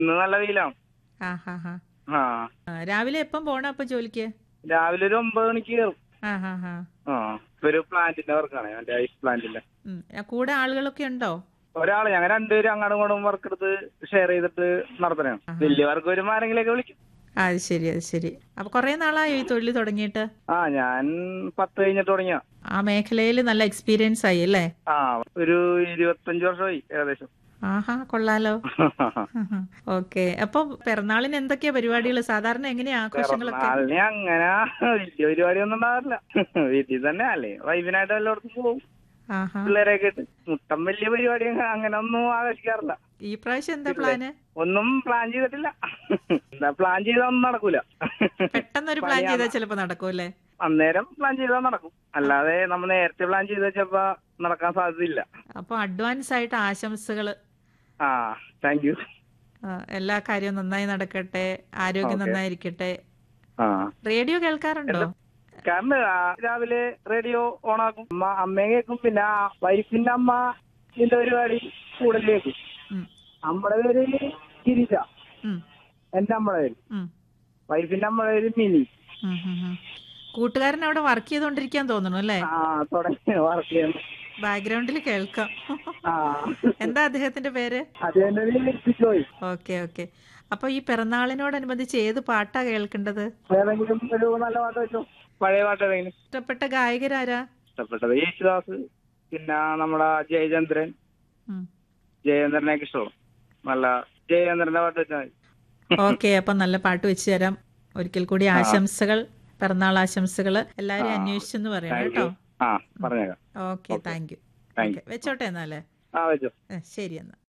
ഇന്ന് നല്ല വെയിലാണ് ആ ഹാ ഹാ ആ ആ, രാവിലെ എപ്പം പോണം അപ്പൊ ജോലിക്ക് രാവിലെ ഒരു ഒമ്പത് മണിക്ക് കയറും ആ ഹാ ഹാ ആ ഇപ്പൊ ഒരു പ്ലാന്റിന്റെ വർക്കാണ് മറ്റേ ഐസ് പ്ലാന്റിന്റെ ഉം. ആ, കൂടെ ആളുകളൊക്കെ ഉണ്ടോ ഒരാള് ഞങ്ങൾ രണ്ടുപേരും അങ്ങോട്ടും ഇങ്ങോട്ടും വർക്ക് എടുത്ത് ഷെയർ ചെയ്തിട്ട് നടത്തണേ വലിയ വർക്ക് വരുമ്പോ ആരെങ്കിലൊക്കെ വിളിക്കും ആ, അത് ശരി അത് ശരി അപ്പൊ കുറെ നാളായോ ഈ തൊഴിൽ തുടങ്ങിയിട്ട് ആ ഞാൻ പത്ത് കഴിഞ്ഞിട്ട് തുടങ്ങിയ ആ മേഖലയിൽ നല്ല എക്സ്പീരിയൻസ് ആയി അല്ലേ ആ ഒരു ഇരുപത്തഞ്ച് വർഷമായി ഏകദേശം ആഹാ കൊള്ളാലോ ഓക്കെ അപ്പൊ പിറന്നാളിന് എന്തൊക്കെയാ പരിപാടികൾ സാധാരണ എങ്ങനെയാ ആഘോഷങ്ങളൊക്കെ പിറന്നാളിന് അങ്ങനെ വലിയ പരിപാടിയൊന്നും ഉണ്ടാവില്ല വീട്ടിൽ തന്നെ അല്ലേ വൈഫിനായിട്ട് എല്ലായിടത്തും പോകും ആഹാ പിള്ളേരെയൊക്കെ ഇട്ട് മുട്ടം വലിയ പരിപാടി അങ്ങനെ ഒന്നും ആഘോഷിക്കാറില്ല ഈ പ്രാവശ്യം എന്താ പ്ലാന് ഒന്നും പ്ലാൻ ചെയ്തിട്ടില്ല എന്താ പ്ലാൻ ചെയ്താൽ ഒന്നും നടക്കൂല പെട്ടെന്നൊരു പ്ലാൻ ചെയ്താൽ ചിലപ്പോ നടക്കൂല്ലേ അന്നേരം പ്ലാൻ ചെയ്താൽ നടക്കും അല്ലാതെ നമ്മൾ നേരത്തെ പ്ലാൻ ചെയ്ത് വെച്ചപ്പോ നടക്കാൻ സാധ്യതയില്ല അപ്പൊ അഡ്വാൻസ് ആയിട്ട് ആശംസകള് ആ താങ്ക് യു ആ, എല്ലാ കാര്യവും നന്നായി നടക്കട്ടെ ആരോഗ്യം Okay. നന്നായിരിക്കട്ടെ ആ റേഡിയോ കേൾക്കാറുണ്ടോ കാരണം ആ, രാവിലെ റേഡിയോ ഓണാക്കും അമ്മ അമ്മയെ കേൾക്കും പിന്നെ ആ വൈഫിന്റെ അമ്മ ഇതിന്റെ പരിപാടി കൂടുതൽ കേൾക്കും ഉം, നമ്മുടെ പേര് ഗിരിജ ഉം, എന്റെ അമ്മയുടെ പേര് ഉം, വൈഫിന്റെ അമ്മയുടെ പേര് മിനി ഉം, ഉം, ഉം. കൂട്ടുകാരൻ അവിടെ വർക്ക് ചെയ്തോണ്ടിരിക്കാൻ തോന്നുന്നു അല്ലേ ആ തുടങ്ങി വർക്ക് ചെയ്യുന്നു ബാക്ക്ഗ്രൗണ്ടിൽ കേൾക്കാം ആ എന്താ അദ്ദേഹത്തിന്റെ പേര് അത് എന്റെ പേര് ബിജോയ് ഓക്കെ ഓക്കെ അപ്പൊ ഈ പിറന്നാളിനോടനുബന്ധിച്ച് ഏത് പാട്ടാ കേൾക്കേണ്ടത് ഏതെങ്കിലും ഒരു നല്ല പാട്ട് വെച്ചോ പഴയ പാട്ട് ഏതെങ്കിലും ഇഷ്ടപ്പെട്ട ഗായകരാരാ ഇഷ്ടപ്പെട്ടത് യേശുദാസ് പിന്നെ നമ്മുടെ ജയചന്ദ്രൻ ഉം. ജയചന്ദ്രനെയൊക്കെ ഇഷ്ടമാണ് നല്ല ജയചന്ദ്രന്റെ പാട്ട് വെച്ചാൽ മതി ഓക്കെ അപ്പൊ നല്ല പാട്ട് വെച്ച് തരാം ഒരിക്കൽ കൂടി ആശംസകൾ പിറന്നാൾ ആശംസകൾ എല്ലാവരും അന്വേഷിച്ചെന്ന് പറയണം താങ്ക് കേട്ടോ യു ആ പറഞ്ഞേക്കാം okay thank you thank you വെച്ചോട്ടെ എന്നാലേ ആ വെച്ചോ ഏ, ശരി എന്നാ